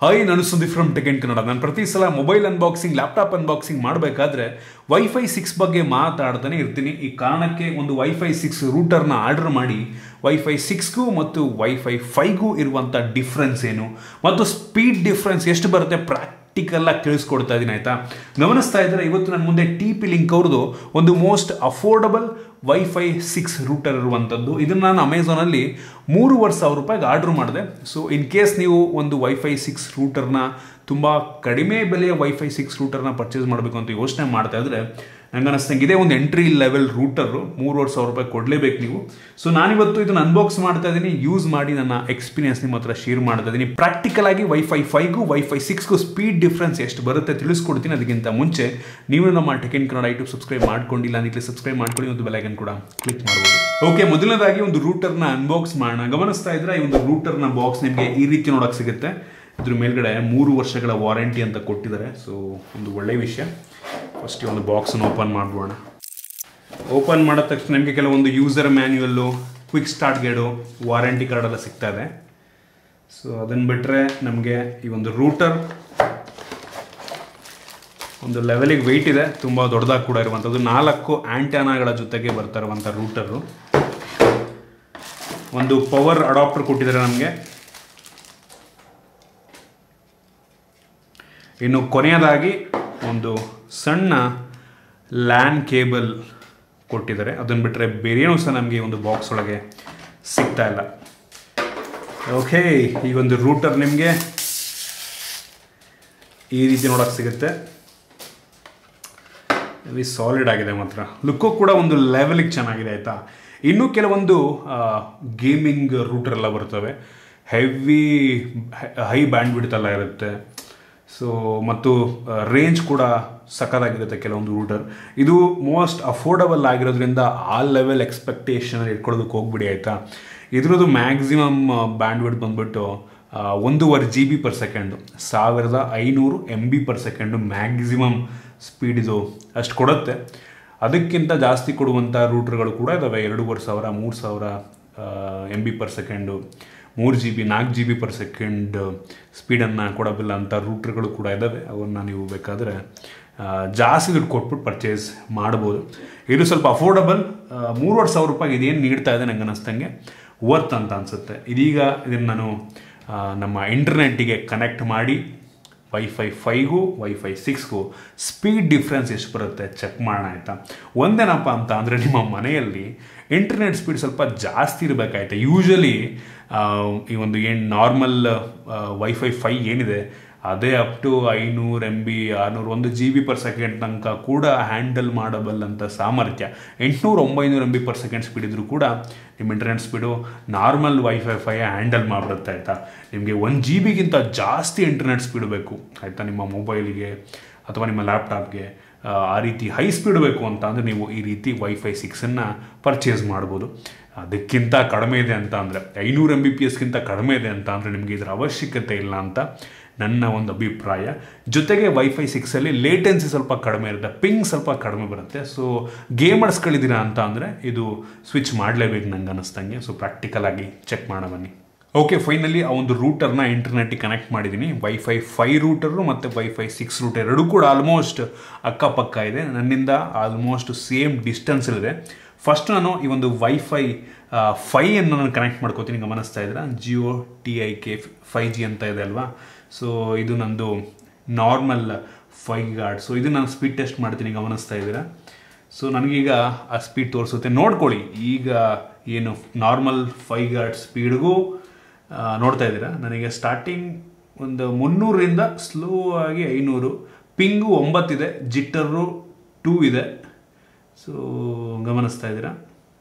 hi ನಾನು Sudeep from tech Kannada ನಾನು ಪ್ರತಿ ಸಲ ಮೊಬೈಲ್ ಅನ್ಬಾಕ್ಸಿಂಗ್ ಲ್ಯಾಪ್ಟಾಪ್ ಅನ್ಬಾಕ್ಸಿಂಗ್ ಮಾಡಬೇಕಾದ್ರೆ ವೈಫೈ ಸಿಕ್ಸ್ ಬಗ್ಗೆ ಮಾತಾಡ್ತಾನೆ ಇರ್ತೀನಿ ಈ ಕಾರಣಕ್ಕೆ ಒಂದು ವೈಫೈ ಸಿಕ್ಸ್ ರೂಟರ್ನ ಆರ್ಡರ್ ಮಾಡಿ ವೈಫೈ ಸಿಕ್ಸ್ಗೂ ಮತ್ತು ವೈಫೈ ಫೈವ್ಗೂ ಇರುವಂಥ ಡಿಫ್ರೆನ್ಸ್ ಏನು ಮತ್ತು ಸ್ಪೀಡ್ ಡಿಫ್ರೆನ್ಸ್ ಎಷ್ಟು ಬರುತ್ತೆ ಪ್ರಾಕ್ಟಿಕಲ್ ಆಗಿ ತಿಳಿಸ್ಕೊಡ್ತಾ ಇದ್ದೀನಿ ಆಯ್ತಾ ಗಮನಿಸ್ತಾ ಇದ್ರೆ ಇವತ್ತು ನನ್ನ ಮುಂದೆ ಟಿ ಪಿ ಲಿಂಕ್ ಅವ್ರದ್ದು ಒಂದು most affordable wifi six router ಇರುವಂಥದ್ದು ಇದನ್ನು ನಾನು ಅಮೆಝಾನಲ್ಲಿ ಮೂರುವರೆ ಸಾವಿರ ರೂಪಾಯಿಗೆ ಆರ್ಡ್ರ್ ಮಾಡಿದೆ ಸೊ ಇನ್ ಕೇಸ್ ನೀವು ಒಂದು ವೈಫೈ ಸಿಕ್ಸ್ ರೂಟರ್ನ ತುಂಬ ಕಡಿಮೆ ಬೆಲೆಯ ವೈಫೈ ಸಿಕ್ಸ್ ರೂಟರ್ನ ಪರ್ಚೇಸ್ ಮಾಡಬೇಕು ಅಂತ ಯೋಚನೆ ಮಾಡ್ತಾ ಇದ್ರೆ ನಂಗೆ ಅನಿಸ್ತಂಗೆ ಇದೇ ಒಂದು ಎಂಟ್ರಿ ಲೆವೆಲ್ ರೂಟರು ಮೂರುವರೆ ಸಾವಿರ ರೂಪಾಯಿ ಕೊಡಲೇಬೇಕು ನೀವು ಸೊ ನಾನಿವತ್ತು ಇದನ್ನು ಅನ್ಬಾಕ್ಸ್ ಮಾಡ್ತಾ ಇದ್ದೀನಿ ಯೂಸ್ ಮಾಡಿ ನನ್ನ ಎಕ್ಸ್ಪೀರಿಯನ್ಸ್ ನಿಮ್ಮ ಹತ್ರ ಶೇರ್ ಮಾಡ್ತಾ ಇದ್ದೀನಿ ಪ್ರಾಕ್ಟಿಕಲ್ ಆಗಿ ವೈಫೈ ಫೈವ್ಗೂ ವೈಫೈ ಸಿಕ್ಸ್ಗೂ ಸ್ಪೀಡ್ ಡಿಫ್ರೆನ್ಸ್ ಎಷ್ಟು ಬರುತ್ತೆ ತಿಳಿಸ್ಕೊಡ್ತೀನಿ ಅದಕ್ಕಿಂತ ಮುಂಚೆ ನೀವು ನಮ್ಮ ಟೆಕೆನ್ ಕನ್ನಡ ಯೂಟ್ಯೂಬ್ ಸಬ್ಸ್ಕ್ರೈಬ್ ಮಾಡ್ಕೊಂಡಿಲ್ಲ ಅದಕ್ಕೆ ಸಬ್ಸ್ಕ್ರೈಬ್ ಮಾಡ್ಕೊಳ್ಳಿ ಒಂದು ಬೆಲೈಕನ್ ಕೂಡ ಕ್ಲಿಕ್ ಮಾಡ್ಬೋದು ಓಕೆ ಮೊದಲನೇದಾಗಿ ಒಂದು ರೂಟರ್ನ ಅನ್ಬಾಕ್ಸ್ ಮಾಡೋಣ ಗಮನಿಸ್ತಾ ಇದ್ರೆ ಈ ಒಂದು ರೂಟರ್ನ ಬಾಕ್ಸ್ ನಿಮಗೆ ಈ ರೀತಿ ನೋಡಕ್ಕೆ ಸಿಗುತ್ತೆ ಇದ್ರ ಮೇಲ್ಗಡೆ ಮೂರು ವರ್ಷಗಳ ವಾರಂಟಿ ಅಂತ ಕೊಟ್ಟಿದ್ದಾರೆ ಸೊ ಒಂದು ಒಳ್ಳೆಯ ವಿಷಯ ಫಸ್ಟ್ ಈ ಒಂದು ಬಾಕ್ಸನ್ನು ಓಪನ್ ಮಾಡ್ಬೋಣ ಓಪನ್ ಮಾಡಿದ ತಕ್ಷಣ ನಿಮಗೆ ಕೆಲವೊಂದು user manual quick start guide warranty card ಎಲ್ಲ ಸಿಗ್ತಾ ಇದೆ ಸೊ ಅದನ್ನು ಬಿಟ್ಟರೆ ನಮಗೆ ಈ ಒಂದು ರೂಟರ್ ಒಂದು ಲೆವೆಲಿಗೆ ವೆಯ್ಟ್ ಇದೆ ತುಂಬ ದೊಡ್ಡದಾಗಿ ಕೂಡ ಇರುವಂಥದ್ದು ನಾಲ್ಕು ಆ್ಯಂಟ್ಯಾನಾಗಳ ಜೊತೆಗೆ ಬರ್ತಾ ಇರುವಂಥ ರೂಟರು ಒಂದು ಪವರ್ ಅಡಾಪ್ಟರ್ ಕೊಟ್ಟಿದ್ದಾರೆ ನಮಗೆ ಇನ್ನು ಕೊನೆಯದಾಗಿ ಒಂದು ಸಣ್ಣ ಲ್ಯಾನ್ ಕೇಬಲ್ ಕೊಟ್ಟಿದ್ದಾರೆ ಅದನ್ನು ಬಿಟ್ಟರೆ ಬೇರೇನೂ ಸಹ ನಮಗೆ ಒಂದು ಬಾಕ್ಸ್ ಒಳಗೆ ಸಿಗ್ತಾ ಇಲ್ಲ ಓಕೆ ಈ ಒಂದು ರೂಟರ್ ನಿಮಗೆ ಈ ರೀತಿ ನೋಡೋಕೆ ಸಿಗುತ್ತೆ ವೆರಿ ಸಾಲಿಡ್ ಆಗಿದೆ ಮಾತ್ರ ಲುಕ್ಕು ಕೂಡ ಒಂದು ಲೆವೆಲಿಗೆ ಚೆನ್ನಾಗಿದೆ ಆಯಿತಾ ಇನ್ನೂ ಕೆಲವೊಂದು ಗೇಮಿಂಗ್ ರೂಟರ್ ಎಲ್ಲ ಬರ್ತವೆ ಹೆವಿ ಹೈ ಬ್ಯಾಂಡ್ ಬಿಡ್ತ್ ಎಲ್ಲ ಇರುತ್ತೆ ಸೊ ಮತ್ತು ರೇಂಜ್ ಕೂಡ ಸಖತ್ತಾಗಿರುತ್ತೆ ಕೆಲವೊಂದು ರೂಟರ್ ಇದು ಮೋಸ್ಟ್ ಅಫೋರ್ಡಬಲ್ ಆಗಿರೋದ್ರಿಂದ ಆ ಲೆವೆಲ್ ಎಕ್ಸ್ಪೆಕ್ಟೇಷನ್ ಇಟ್ಕೊಳ್ಳೋದಕ್ಕೆ ಹೋಗ್ಬಿಡಿ ಆಯಿತಾ ಇದ್ರದ್ದು ಮ್ಯಾಕ್ಸಿಮಮ್ ಬ್ಯಾಂಡ್ ವಿಡ್ ಬಂದ್ಬಿಟ್ಟು ಒಂದೂವರೆ ಜಿ ಬಿ ಪರ್ ಸೆಕೆಂಡು ಸಾವಿರದ ಐನೂರು M B per second maximum speed ಇದು ಅಷ್ಟು ಕೊಡುತ್ತೆ ಅದಕ್ಕಿಂತ ಜಾಸ್ತಿ ಕೊಡುವಂಥ ರೂಟ್ರ್ಗಳು ಕೂಡ ಇದ್ದಾವೆ ಎರಡೂವರೆ ಸಾವಿರ ಮೂರು ಸಾವಿರ ಎಮ್ ಬಿ ಪರ್ ಸೆಕೆಂಡು ಮೂರು ಜಿ ಬಿ ನಾಲ್ಕು ಜಿ ಬಿ ಪರ್ ಸೆಕೆಂಡ್ ಸ್ಪೀಡನ್ನು ಕೊಡಬಲ್ಲ ಅಂಥ ರೂಟ್ರ್ಗಳು ಕೂಡ ಇದ್ದಾವೆ ಅವನ್ನ ನೀವು ಬೇಕಾದರೆ ಜಾಸ್ತಿ ದುಡ್ಡು ಕೊಟ್ಬಿಟ್ಟು ಪರ್ಚೇಸ್ ಮಾಡ್ಬೋದು ಇದು ಸ್ವಲ್ಪ ಅಫೋರ್ಡಬಲ್ ಮೂರುವರೆ ಸಾವಿರ ರೂಪಾಯಿ ಇದೇನು ನೀಡ್ತಾ ಇದೆ ನಂಗೆ ಅನ್ನಿಸ್ತಂಗೆ ವರ್ತ್ ಅಂತ ಅನಿಸುತ್ತೆ ಇದೀಗ ಇದನ್ನು ನಾನು ನಮ್ಮ ಇಂಟರ್ನೆಟ್ಟಿಗೆ ಕನೆಕ್ಟ್ ಮಾಡಿ ವೈಫೈ ಫೈವ್ಗೂ ವೈಫೈ ಸಿಕ್ಸ್ಗೂ ಸ್ಪೀಡ್ ಡಿಫ್ರೆನ್ಸ್ ಎಷ್ಟು ಬರುತ್ತೆ ಚೆಕ್ ಮಾಡೋಣ ಆಯಿತಾ ಒಂದೇನಪ್ಪ ಅಂತ ಅಂದರೆ ನಿಮ್ಮ ಮನೆಯಲ್ಲಿ ಇಂಟರ್ನೆಟ್ ಸ್ಪೀಡ್ ಸ್ವಲ್ಪ ಜಾಸ್ತಿ ಇರಬೇಕಾಯ್ತಾ ಯೂಶಲಿ ಈ ಒಂದು ಏನು ನಾರ್ಮಲ್ ವೈಫೈ ಫೈ ಏನಿದೆ ಅದೇ ಅಪ್ ಟು ಐನೂರು ಎಮ್ ಬಿ ಆರುನೂರು ಒಂದು ಜಿ ಬಿ ಪರ್ ಸೆಕೆಂಡ್ ತನಕ ಕೂಡ ಹ್ಯಾಂಡಲ್ ಮಾಡಬಲ್ಲಂಥ ಸಾಮರ್ಥ್ಯ ಎಂಟುನೂರು ಒಂಬೈನೂರು M B per second speed ಇದ್ದರೂ ಕೂಡ ನಿಮ್ಮ internet speed normal wifi five handle ಮಾಡಿಬಿಡುತ್ತೆ ಆಯಿತಾ ನಿಮಗೆ ಒನ್ ಜಿ ಬಿಗಿಂತ ಜಾಸ್ತಿ ಇಂಟರ್ನೆಟ್ ಸ್ಪೀಡ್ ಬೇಕು ಆಯಿತಾ ನಿಮ್ಮ ಮೊಬೈಲಿಗೆ ಅಥವಾ ನಿಮ್ಮ ಲ್ಯಾಪ್ಟಾಪ್ಗೆ ಆ ರೀತಿ ಹೈ ಸ್ಪೀಡ್ ಬೇಕು ಅಂತ ಅಂದರೆ ನೀವು ಈ ರೀತಿ ವೈಫೈ ಸಿಕ್ಸನ್ನು ಪರ್ಚೇಸ್ ಮಾಡ್ಬೋದು ಅದಕ್ಕಿಂತ ಕಡಿಮೆ ಇದೆ ಅಂತ ಅಂದರೆ ಐನೂರು ಎಮ್ ಬಿ ಪಿ ಎಸ್ಗಿಂತ ಕಡಿಮೆ ಇದೆ ಅಂತ ಅಂದರೆ ನಿಮಗೆ ಇದರ ಅವಶ್ಯಕತೆ ಇಲ್ಲ ಅಂತ ನನ್ನ ಒಂದು ಅಭಿಪ್ರಾಯ ಜೊತೆಗೆ ವೈಫೈ ಸಿಕ್ಸಲ್ಲಿ ಲೇಟೆನ್ಸಿ ಸ್ವಲ್ಪ ಕಡಿಮೆ ಇರುತ್ತೆ ಪಿಂಗ್ ಸ್ವಲ್ಪ ಕಡಿಮೆ ಬರುತ್ತೆ ಸೊ ಗೇಮರ್ಸ್ಗಳಿದ್ದೀರಾ ಅಂತ ಅಂದರೆ ಇದು ಸ್ವಿಚ್ ಮಾಡಲೇಬೇಕು ನಂಗೆ ಅನ್ನಿಸ್ತಂಗೆ ಸೊ ಪ್ರಾಕ್ಟಿಕಲ್ ಆಗಿ ಚೆಕ್ ಮಾಡೋಣ ಬನ್ನಿ ಓಕೆ ಫೈನಲಿ ಆ ಒಂದು ರೂಟರ್ನ ಇಂಟರ್ನೆಟ್ಟಿಗೆ ಕನೆಕ್ಟ್ ಮಾಡಿದ್ದೀನಿ ವೈಫೈ ಫೈ ರೂಟರು ಮತ್ತು ವೈಫೈ ಸಿಕ್ಸ್ ರೂಟರ್ ಎರಡೂ ಕೂಡ ಆಲ್ಮೋಸ್ಟ್ ಅಕ್ಕಪಕ್ಕ ಇದೆ ನನ್ನಿಂದ ಆಲ್ಮೋಸ್ಟ್ ಸೇಮ್ ಡಿಸ್ಟೆನ್ಸಲ್ಲಿದೆ ಫಸ್ಟ್ ನಾನು ಈ ಒಂದು ವೈಫೈ ಫೈಯನ್ನು ನಾನು ಕನೆಕ್ಟ್ ಮಾಡ್ಕೋತೀನಿ ಗಮನಿಸ್ತಾ ಇದ್ರೆ Jio T I K five G ಅಂತ ಇದೆ ಅಲ್ವಾ ಸೊ ಇದು ನಂದು ನಾರ್ಮಲ್ ಫೈ ಗಾರ್ಡ್ ಸೊ ಇದು ನಾನು ಸ್ಪೀಡ್ ಟೆಸ್ಟ್ ಮಾಡ್ತೀನಿ ಗಮನಿಸ್ತಾ ಇದ್ದೀರಾ ಸೊ ನನಗೀಗ ಆ ಸ್ಪೀಡ್ ತೋರಿಸುತ್ತೆ ನೋಡ್ಕೊಳ್ಳಿ ಈಗ ಏನು ನಾರ್ಮಲ್ ಫೈ ಗಾರ್ಡ್ ಸ್ಪೀಡ್ಗೂ ನೋಡ್ತಾ ಇದ್ದೀರಾ ನನಗೆ ಸ್ಟಾರ್ಟಿಂಗ್ ಒಂದು ಮುನ್ನೂರರಿಂದ ಸ್ಲೋ ಆಗಿ ಐನೂರು ಪಿಂಗು ಒಂಬತ್ತಿದೆ ಜಿಟ್ಟರು ಟೂ ಇದೆ ಸೊ ಗಮನಿಸ್ತಾ ಇದ್ದೀರಾ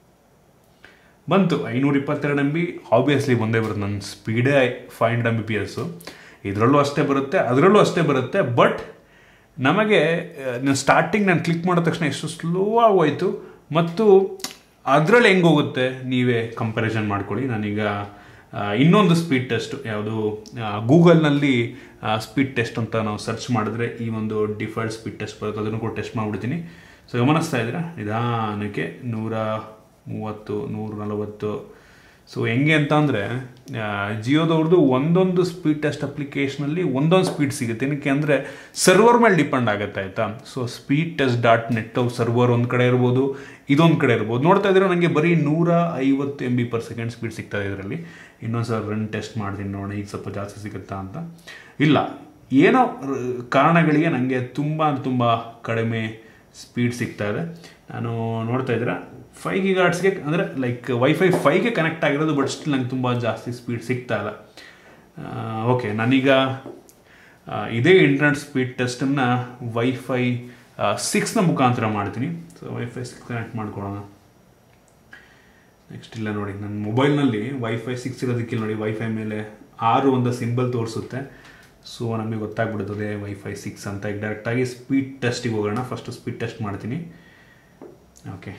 ಬಂತು ಐನೂರ ಇಪ್ಪತ್ತೆರಡು ಎಮ್ ಬಿ ಆಬ್ವಿಯಸ್ಲಿ ಬಂದೇ ಬರುತ್ತೆ ನನ್ನ ಸ್ಪೀಡೇ five hundred M B P S ಇದರಲ್ಲೂ ಅಷ್ಟೇ ಬರುತ್ತೆ ಅದರಲ್ಲೂ ಅಷ್ಟೇ ಬರುತ್ತೆ ಬಟ್ ನಮಗೆ ನಾನು ಸ್ಟಾರ್ಟಿಂಗ್ ನಾನು ಕ್ಲಿಕ್ ಮಾಡಿದ ತಕ್ಷಣ ಎಷ್ಟು ಸ್ಲೋ ಆಗೋಯ್ತು ಮತ್ತು ಅದರಲ್ಲಿ ಹೆಂಗೆ ಹೋಗುತ್ತೆ ನೀವೇ ಕಂಪ್ಯಾರಿಸನ್ ಮಾಡ್ಕೊಳ್ಳಿ ನಾನೀಗ ಇನ್ನೊಂದು ಸ್ಪೀಡ್ ಟೆಸ್ಟ್ ಯಾವುದು ಗೂಗಲ್ನಲ್ಲಿ ಸ್ಪೀಡ್ ಟೆಸ್ಟ್ ಅಂತ ನಾವು ಸರ್ಚ್ ಮಾಡಿದ್ರೆ ಈ ಒಂದು ಡಿಫಾಲ್ಟ್ ಸ್ಪೀಡ್ ಟೆಸ್ಟ್ ಬರುತ್ತೆ ಅದನ್ನು ಕೂಡ ಟೆಸ್ಟ್ ಮಾಡಿಬಿಡ್ತೀನಿ ಸೊ ಗಮನಿಸ್ತಾ ಇದ್ದೀರಾ ನಿಧಾನಕ್ಕೆ ನೂರ ಮೂವತ್ತು ನೂರ ನಲವತ್ತು ಸೊ ಹೆಂಗೆ ಅಂತ ಅಂದರೆ ಜಿಯೋದವ್ರದ್ದು ಒಂದೊಂದು ಸ್ಪೀಡ್ ಟೆಸ್ಟ್ ಅಪ್ಲಿಕೇಶನಲ್ಲಿ ಒಂದೊಂದು ಸ್ಪೀಡ್ ಸಿಗುತ್ತೆ ಏನಕ್ಕೆ ಅಂದರೆ ಸರ್ವರ್ ಮೇಲೆ ಡಿಪೆಂಡ್ ಆಗುತ್ತೆ ಆಯಿತಾ so speed test dot net server ಒಂದು ಕಡೆ ಇರ್ಬೋದು ಇದೊಂದು ಕಡೆ ಇರ್ಬೋದು ನೋಡ್ತಾ ಇದ್ರೆ ನನಗೆ ಬರೀ ನೂರ ಐವತ್ತು M B per second speed ಸಿಗ್ತಾ ಇದೆ ಇದರಲ್ಲಿ ಇನ್ನೊಂದು ಸಲ ರನ್ ಟೆಸ್ಟ್ ಮಾಡ್ತೀನಿ ನೋಡೋಣ ಈಗ ಸ್ವಲ್ಪ ಜಾಸ್ತಿ ಸಿಗುತ್ತಾ ಅಂತ ಇಲ್ಲ ಏನೋ ರ- ಕಾರಣಗಳಿಗೆ ನನಗೆ ತುಂಬ ತುಂಬ ಕಡಿಮೆ ಸ್ಪೀಡ್ ಸಿಗ್ತಾ ಇದೆ ನಾನು ನೋಡ್ತಾ ಇದ್ದೀರಾ ಫೈವ್ ಗಿಗಾರ್ಡ್ಸ್ಗೆ ಅಂದರೆ ಲೈಕ್ ವೈಫೈ ಫೈವ್ಗೆ ಕನೆಕ್ಟ್ ಆಗಿರೋದು ಬಟ್ ಸ್ಟಿಲ್ ನಂಗೆ ತುಂಬ ಜಾಸ್ತಿ ಸ್ಪೀಡ್ ಸಿಗ್ತಾ ಇಲ್ಲ ಓಕೆ ನಾನೀಗ ಆ, ಇದೇ ಇಂಟರ್ನೆಟ್ ಸ್ಪೀಡ್ ಟೆಸ್ಟನ್ನು ವೈಫೈ ಸಿಕ್ಸ್ನ ಮುಖಾಂತರ ಮಾಡ್ತೀನಿ ಸೊ ವೈಫೈ ಸಿಕ್ಸ್ ಕನೆಕ್ಟ್ ಮಾಡ್ಕೊಳ್ಳೋಣ ನೆಕ್ಸ್ಟ್ ಇಲ್ಲ ನೋಡಿ ನನ್ನ ಮೊಬೈಲ್ನಲ್ಲಿ ವೈಫೈ ಸಿಕ್ಸ್ ಇರೋದಕ್ಕಿಲ್ಲ ನೋಡಿ ವೈಫೈ ಮೇಲೆ ಆರು ಒಂದು ಸಿಂಬಲ್ ತೋರಿಸುತ್ತೆ ಸೊ ನಮಗೆ ಗೊತ್ತಾಗ್ಬಿಡ್ತದೆ ವೈಫೈ ಸಿಕ್ಸ್ ಅಂತ ಈಗ ಡೈರೆಕ್ಟಾಗಿ ಸ್ಪೀಡ್ ಟೆಸ್ಟಿಗೆ ಹೋಗೋಣ ಫಸ್ಟು ಸ್ಪೀಡ್ ಟೆಸ್ಟ್ ಮಾಡ್ತೀನಿ ಓಕೆ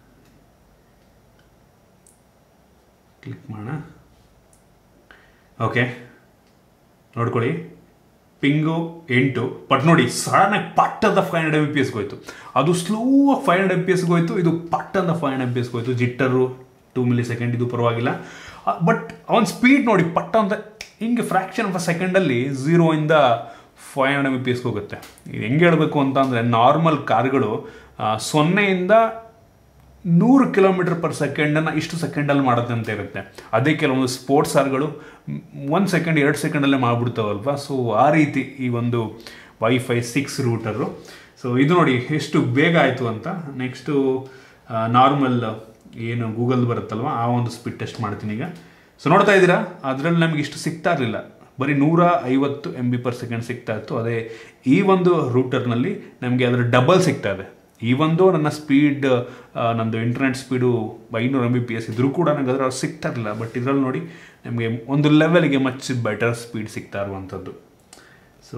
ಕ್ಲಿಕ್ ಮಾಡೋಣ ಓಕೆ ನೋಡ್ಕೊಳ್ಳಿ ಪಿಂಗು ಎಂಟು ಬಟ್ ನೋಡಿ ಸಡನ್ನಾಗಿ ಪಟ್ ಅಂತ ಫೈವ್ ಹಂಡ್ರೆಡ್ ಎಮ್ ಪಿ ಎಸ್ಗೆ ಹೋಯ್ತು ಅದು slow five hundred M P ಎಸ್ಗೆ ಹೋಯ್ತು ಇದು ಪಟ್ ಅಂತ ಫೈವ್ ಹಂಡ್ರೆಡ್ ಎಮ್ ಪಿ ಎಸ್ಗೆ ಹೋಯ್ತು ಜಿಟ್ಟರು ಟೂ ಮಿಲಿ ಸೆಕೆಂಡ್ ಇದು ಪರವಾಗಿಲ್ಲ ಬಟ್ ಅವನ ಸ್ಪೀಡ್ ನೋಡಿ ಪಟ್ ಅಂತ ಹಿಂಗೆ ಫ್ರ್ಯಾಕ್ಷನ್ ಆಫ್ ಅ ಸೆಕೆಂಡಲ್ಲಿ ಝೀರೋಯಿಂದ ಫೈವ್ ಹಂಡ್ರೆಡ್ ಎಮ್ ಪಿ ಎಸ್ಗೆ ಹೋಗುತ್ತೆ ಇದು ಹೆಂಗೆ ಹೇಳಬೇಕು ಅಂತ ಅಂದರೆ ನಾರ್ಮಲ್ ಕಾರ್ಗಳು ಆ, ಸೊನ್ನೆಯಿಂದ ನೂರು ಕಿಲೋಮೀಟರ್ ಪರ್ ಸೆಕೆಂಡನ್ನು ಇಷ್ಟು ಸೆಕೆಂಡಲ್ಲಿ ಮಾಡುತ್ತೆ ಅಂತ ಇರುತ್ತೆ ಅದೇ ಕೆಲವೊಂದು ಸ್ಪೋರ್ಟ್ಸ್ ಕಾರ್ಗಳು ಒಂದು ಸೆಕೆಂಡ್ ಎರಡು ಸೆಕೆಂಡಲ್ಲೇ ಮಾಡಿಬಿಡ್ತಾವಲ್ವ ಸೊ ಆ ರೀತಿ ಈ ಒಂದು ವೈಫೈ ಸಿಕ್ಸ್ ರೂಟರು ಸೊ ಇದು ನೋಡಿ ಎಷ್ಟು ಬೇಗ ಆಯಿತು ಅಂತ ನೆಕ್ಸ್ಟು ನಾರ್ಮಲ್ ಏನು ಗೂಗಲ್ ಬರುತ್ತಲ್ವ ಆ ಒಂದು ಸ್ಪೀಡ್ ಟೆಸ್ಟ್ ಮಾಡ್ತೀನಿ ಈಗ ಸೊ ನೋಡ್ತಾ ಇದ್ದೀರಾ ಅದರಲ್ಲಿ ನಮಗೆ ಇಷ್ಟು ಸಿಗ್ತಾ ಇರಲಿಲ್ಲ ಬರೀ ನೂರ ಐವತ್ತು ಎಮ್ ಬಿ ಪರ್ ಸೆಕೆಂಡ್ ಸಿಗ್ತಾ ಇತ್ತು ಅದೇ ಈ ಒಂದು ರೂಟರ್ನಲ್ಲಿ ನಮಗೆ ಅದರ ಡಬಲ್ ಸಿಗ್ತಾ ಇದೆ ಈ ಒಂದು ನನ್ನ ಸ್ಪೀಡ್ ನಂದು ಇಂಟರ್ನೆಟ್ ಸ್ಪೀಡು ಐನೂರು ಎಮ್ ಬಿ ಪಿ ಎಸ್ ಇದ್ರೂ ಕೂಡ ನನಗೆ ಅದರ ಸಿಗ್ತಾ ಇರಲಿಲ್ಲ ಬಟ್ ಇದರಲ್ಲಿ ನೋಡಿ ನಮಗೆ ಒಂದು ಲೆವೆಲ್ಗೆ ಮಚ್ ಬೆಟರ್ ಸ್ಪೀಡ್ ಸಿಗ್ತಾ ಇರುವಂಥದ್ದು ಸೊ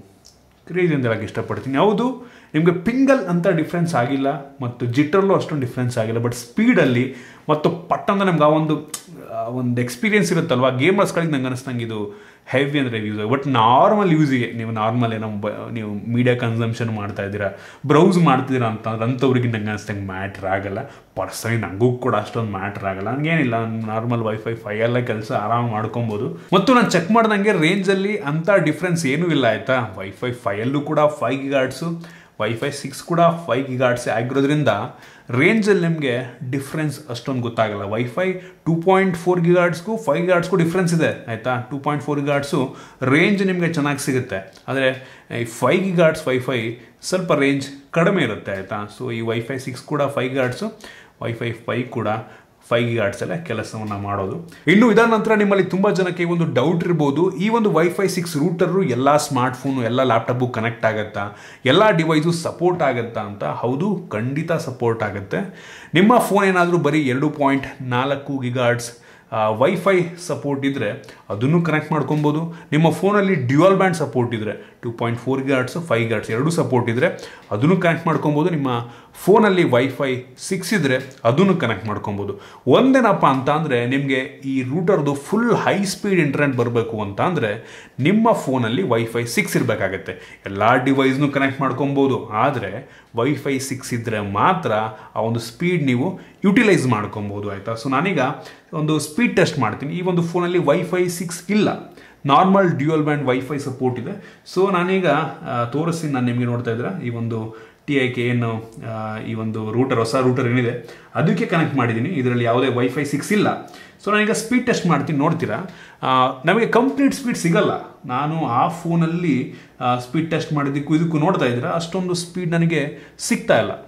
ಕ್ರೇಜಿ ಅಂತ ಹೇಳಕ್ಕೆ ಇಷ್ಟಪಡ್ತೀನಿ ಹೌದು ನಿಮಗೆ ಪಿಂಗಲ್ ಅಂತ ಡಿಫ್ರೆನ್ಸ್ ಆಗಿಲ್ಲ ಮತ್ತು ಜಿಟ್ಟರಲ್ಲೂ ಅಷ್ಟೊಂದು ಡಿಫ್ರೆನ್ಸ್ ಆಗಿಲ್ಲ ಬಟ್ ಸ್ಪೀಡಲ್ಲಿ ಮತ್ತು ಪಟ್ಟಂತ ನಮ್ಗೆ ಆ ಒಂದು ಆ ಒಂದು ಎಕ್ಸ್ಪೀರಿಯನ್ಸ್ ಇರುತ್ತಲ್ವ ಗೇಮರ್ಸ್ಗಳಿಗೆ ನಂಗೆ ಅನಿಸ್ತಂಗೆ ಇದು ಹೆವಿ ಅಂದರೆ ಯೂಸ್ ಬಟ್ ನಾರ್ಮಲ್ ಯೂಸಿಗೆ ನೀವು ನಾರ್ಮಲ್ ಏನೋ ಬ ನೀವು ಮೀಡಿಯಾ ಕನ್ಸಂಪ್ಷನ್ ಮಾಡ್ತಾ ಇದ್ದೀರಾ ಬ್ರೌಸ್ ಮಾಡ್ತಿದ್ದೀರಾ ಅಂತ ಅಂಥವ್ರಿಗೆ ನಂಗೆ ಅನಿಸ್ತಂಗೆ ಮ್ಯಾಟ್ರ್ ಆಗಲ್ಲ ಪರ್ಸನಲಿ ನನಗೂ ಕೂಡ ಅಷ್ಟೊಂದು ಮ್ಯಾಟ್ರ್ ಆಗಲ್ಲ ನನಗೇನಿಲ್ಲ ನಾರ್ಮಲ್ ವೈಫೈ ಫೈ ಎಲ್ಲ ಕೆಲಸ ಆರಾಮ್ ಮಾಡ್ಕೊಬೋದು ಮತ್ತು ನಾನು ಚೆಕ್ ಮಾಡ್ದಂಗೆ ರೇಂಜಲ್ಲಿ ಅಂಥ ಡಿಫ್ರೆನ್ಸ್ ಏನೂ ಇಲ್ಲ ಆಯಿತಾ ವೈಫೈ ಫೈಯಲ್ಲೂ ಕೂಡ ಫೈವ್ ಗಿಗಾಡ್ಸು ವೈಫೈ ಸಿಕ್ಸ್ ಕೂಡ ಫೈವ್ ಗಿಗಾಡ್ಸೇ ಆಗಿರೋದ್ರಿಂದ ರೇಂಜಲ್ಲಿ ನಿಮಗೆ ಡಿಫ್ರೆನ್ಸ್ ಅಷ್ಟೊಂದು ಗೊತ್ತಾಗಲ್ಲ ವೈಫೈ ಟೂ ಪಾಯಿಂಟ್ ಫೋರ್ ಗಿಗಾಡ್ಸ್ಗೂ ಫೈವ್ ಗಿಗಾಡ್ಸ್ಗೂ ಡಿಫ್ರೆನ್ಸ್ ಇದೆ ಆಯಿತಾ two point four gigahertz range ನಿಮಗೆ ಚೆನ್ನಾಗಿ ಸಿಗುತ್ತೆ ಆದರೆ ಈ ಫೈವ್ ಗಿಗಾಡ್ಸ್ ವೈಫೈ ಸ್ವಲ್ಪ ರೇಂಜ್ ಕಡಿಮೆ ಇರುತ್ತೆ ಆಯಿತಾ ಸೊ ಈ ವೈಫೈ ಸಿಕ್ಸ್ ಕೂಡ ಫೈವ್ ಗಿಗಾಡ್ಸು ವೈಫೈ ಫೈ ಕೂಡ ಫೈವ್ ಗಿಗಾಡ್ಸ್ ಎಲ್ಲ ಕೆಲಸವನ್ನು ಮಾಡೋದು ಇನ್ನು ಇದಾದ ನಂತರ ನಿಮ್ಮಲ್ಲಿ ತುಂಬ ಜನಕ್ಕೆ ಈ ಒಂದು ಡೌಟ್ ಇರ್ಬೋದು ಈ ಒಂದು ವೈಫೈ ಸಿಕ್ಸ್ ರೂಟರು ಎಲ್ಲ ಸ್ಮಾರ್ಟ್ ಫೋನು ಎಲ್ಲ ಲ್ಯಾಪ್ಟಾಪು ಕನೆಕ್ಟ್ ಆಗುತ್ತಾ ಎಲ್ಲ ಡಿವೈಸು ಸಪೋರ್ಟ್ ಆಗುತ್ತಾ ಅಂತ ಹೌದು ಖಂಡಿತ ಸಪೋರ್ಟ್ ಆಗುತ್ತೆ ನಿಮ್ಮ ಫೋನ್ ಏನಾದರೂ ಬರೀ ಎರಡು ಪಾಯಿಂಟ್ ನಾಲ್ಕು ಗಿಗಾಡ್ಸ್ ವೈಫೈ ಸಪೋರ್ಟ್ ಇದ್ದರೆ ಅದನ್ನು ಕನೆಕ್ಟ್ ಮಾಡ್ಕೊಬೋದು ನಿಮ್ಮ ಫೋನಲ್ಲಿ ಡ್ಯುಯಲ್ ಬ್ಯಾಂಡ್ ಸಪೋರ್ಟ್ ಇದ್ದರೆ two point four gigahertz five gigahertz ಎರಡೂ ಸಪೋರ್ಟ್ ಇದ್ದರೆ ಅದನ್ನು ಕನೆಕ್ಟ್ ಮಾಡ್ಕೊಬೋದು ನಿಮ್ಮ ಫೋನಲ್ಲಿ ವೈಫೈ ಸಿಕ್ಸ್ ಇದ್ದರೆ ಅದನ್ನು ಕನೆಕ್ಟ್ ಮಾಡ್ಕೊಬೋದು ಒಂದೇನಪ್ಪ ಅಂತ ಅಂದರೆ ನಿಮಗೆ ಈ ರೂಟರ್ದು ಫುಲ್ ಹೈ ಸ್ಪೀಡ್ ಇಂಟರ್ನೆಟ್ ಬರಬೇಕು ಅಂತ ಅಂದರೆ ನಿಮ್ಮ ಫೋನಲ್ಲಿ ವೈಫೈ ಸಿಕ್ಸ್ ಇರಬೇಕಾಗತ್ತೆ ಎಲ್ಲ ಡಿವೈಸ್ನು ಕನೆಕ್ಟ್ ಮಾಡ್ಕೊಬೋದು ಆದರೆ ವೈಫೈ ಸಿಕ್ಸ್ ಇದ್ದರೆ ಮಾತ್ರ ಆ ಒಂದು ಸ್ಪೀಡ್ ನೀವು ಯುಟಿಲೈಸ್ ಮಾಡ್ಕೊಬೋದು ಆಯಿತಾ ಸೊ ನಾನೀಗ ಒಂದು ಸ್ಪೀಡ್ ಟೆಸ್ಟ್ ಮಾಡ್ತೀನಿ ಈ ಒಂದು ಫೋನಲ್ಲಿ ವೈಫೈ ಸಿಕ್ಸ್ ಇಲ್ಲ normal dual band wifi support ಇದೆ ಸೊ ನಾನೀಗ ಆ, ತೋರಿಸ್ತೀನಿ ನಾನು ನಿಮಗೆ ನೋಡ್ತಾ ಇದ್ರೆ ಈ ಒಂದು ಟಿ ಐ ಕೆ ಏನು ಆ, ಈ ಒಂದು ರೂಟರ್ ಹೊಸ ರೂಟರ್ ಏನಿದೆ ಅದಕ್ಕೆ ಕನೆಕ್ಟ್ ಮಾಡಿದ್ದೀನಿ ಇದರಲ್ಲಿ ಯಾವುದೇ ವೈಫೈ ಸಿಕ್ಸ್ ಇಲ್ಲ ಸೊ ನಾನೀಗ ಸ್ಪೀಡ್ ಟೆಸ್ಟ್ ಮಾಡ್ತೀನಿ ನೋಡ್ತೀರಾ ಆ, ನಮಗೆ ಕಂಪ್ಲೀಟ್ ಸ್ಪೀಡ್ ಸಿಗಲ್ಲ ನಾನು ಆ ಫೋನಲ್ಲಿ ಸ್ಪೀಡ್ ಟೆಸ್ಟ್ ಮಾಡಿದ್ದಕ್ಕೂ ಇದಕ್ಕೂ ನೋಡ್ತಾ ಇದ್ದೀರಾ ಅಷ್ಟೊಂದು ಸ್ಪೀಡ್ ನನಗೆ ಸಿಗ್ತಾ ಇಲ್ಲ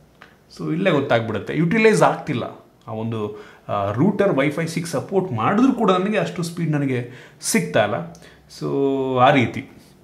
ಸೊ ಇಲ್ಲೇ ಗೊತ್ತಾಗ್ಬಿಡುತ್ತೆ ಯುಟಿಲೈಸ್ ಆಗ್ತಿಲ್ಲ ಆ ಒಂದು ರೂಟರ್ ವೈಫೈ ಸಿಕ್ಸ್ ಸಪೋರ್ಟ್ ಮಾಡಿದ್ರೂ ಕೂಡ ನನಗೆ ಅಷ್ಟು ಸ್ಪೀಡ್ ನನಗೆ ಸಿಗ್ತಾ ಇಲ್ಲ ಸೊ ಆ ರೀತಿ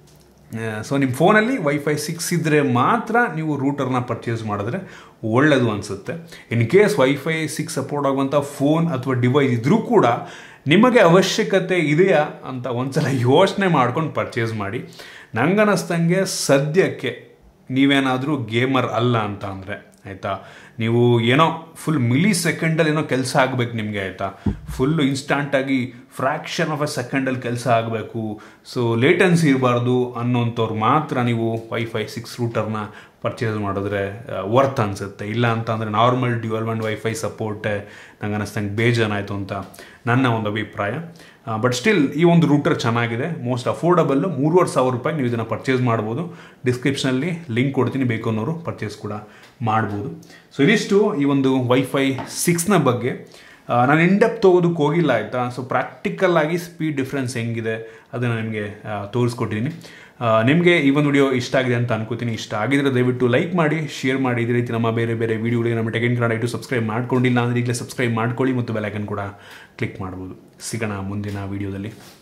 ಸೊ ನಿಮ್ಮ ಫೋನಲ್ಲಿ ವೈಫೈ ಸಿಕ್ಸ್ ಇದ್ದರೆ ಮಾತ್ರ ನೀವು ರೂಟರ್ನ ಪರ್ಚೇಸ್ ಮಾಡಿದ್ರೆ ಒಳ್ಳೆಯದು ಅನಿಸುತ್ತೆ in case wifi six support ಆಗುವಂಥ ಫೋನ್ ಅಥವಾ ಡಿವೈಸ್ ಇದ್ರೂ ಕೂಡ ನಿಮಗೆ ಅವಶ್ಯಕತೆ ಇದೆಯಾ ಅಂತ ಒಂದ್ಸಲ ಯೋಚನೆ ಮಾಡ್ಕೊಂಡು ಪರ್ಚೇಸ್ ಮಾಡಿ ನಂಗನ್ನಿಸ್ತಂಗೆ ಸದ್ಯಕ್ಕೆ ನೀವೇನಾದರೂ ಗೇಮರ್ ಅಲ್ಲ ಅಂತ ಅಂದರೆ ಆಯಿತಾ ನೀವು ಏನೋ ಫುಲ್ ಮಿಲಿ ಸೆಕೆಂಡಲ್ಲಿ ಏನೋ ಕೆಲಸ ಆಗಬೇಕು ನಿಮಗೆ ಆಯಿತಾ ಫುಲ್ಲು ಇನ್ಸ್ಟಾಂಟಾಗಿ ಫ್ರ್ಯಾಕ್ಷನ್ ಆಫ್ ಎ ಸೆಕೆಂಡಲ್ಲಿ ಕೆಲಸ ಆಗಬೇಕು ಸೊ ಲೇಟೆನ್ಸಿ ಇರಬಾರ್ದು ಅನ್ನೋಂಥವ್ರು ಮಾತ್ರ ನೀವು ವೈಫೈ ಸಿಕ್ಸ್ ರೂಟರ್ನ ಪರ್ಚೇಸ್ ಮಾಡಿದ್ರೆ ವರ್ತ್ ಅನಿಸುತ್ತೆ ಇಲ್ಲ ಅಂತ ಅಂದರೆ normal dual one wifi support ನಂಗೆ ಅನ್ನಿಸ್ತಂಗೆ ಬೇಜಾನಾಯಿತು ಅಂತ ನನ್ನ ಒಂದು ಅಭಿಪ್ರಾಯ ಬಟ್ ಸ್ಟಿಲ್ ಈ ಒಂದು ರೂಟರ್ ಚೆನ್ನಾಗಿದೆ ಮೋಸ್ಟ್ ಅಫೋರ್ಡಬಲ್ಲು ಮೂರುವರೆ ಸಾವಿರ ರೂಪಾಯಿ ನೀವು ಇದನ್ನು ಪರ್ಚೇಸ್ ಮಾಡ್ಬೋದು ಡಿಸ್ಕ್ರಿಪ್ಷನಲ್ಲಿ ಲಿಂಕ್ ಕೊಡ್ತೀನಿ ಬೇಕು ಅನ್ನೋರು ಪರ್ಚೇಸ್ ಕೂಡ ಮಾಡ್ಬೋದು ಸೊ ಇದಿಷ್ಟು ಈ ಒಂದು ವೈಫೈ ಸಿಕ್ಸ್ನ ಬಗ್ಗೆ ಆ, ನಾನು ಇಂಡೆಪ್ ತೊಗೋದಕ್ಕೆ ಹೋಗಿಲ್ಲ ಆಯಿತಾ ಸೊ ಪ್ರಾಕ್ಟಿಕಲ್ ಆಗಿ ಸ್ಪೀಡ್ ಡಿಫ್ರೆನ್ಸ್ ಹೆಂಗಿದೆ ಅದನ್ನು ನಿಮಗೆ ತೋರಿಸ್ಕೊಟ್ಟಿದ್ದೀನಿ ನಿಮಗೆ ಈ ಒಂದು ವಿಡಿಯೋ ಇಷ್ಟ ಆಗಿದೆ ಅಂತ ಅನ್ಕೋತೀನಿ ಇಷ್ಟ ಆಗಿದ್ರೆ ದಯವಿಟ್ಟು ಲೈಕ್ ಮಾಡಿ ಶೇರ್ ಮಾಡಿ ಇದೇ ರೀತಿ ನಮ್ಮ ಬೇರೆ ಬೇರೆ ವೀಡಿಯೋಗಳಿಗೆ ನಮ್ಮ ಟೆಕೆನ್ ಕನ್ನಡ ಇಟ್ಟು ಸಬ್ಸ್ಕ್ರೈಬ್ ಮಾಡ್ಕೊಂಡಿಲ್ಲ ಅಂದರೆ ಈಗಲೇ ಸಬ್ಸ್ಕ್ರೈಬ್ ಮಾಡ್ಕೊಳ್ಳಿ ಮತ್ತು ಬೆಲೈಕನ್ ಕೂಡ ಕ್ಲಿಕ್ ಮಾಡ್ಬೋದು ಸಿಗೋಣ ಮುಂದಿನ ವೀಡಿಯೋದಲ್ಲಿ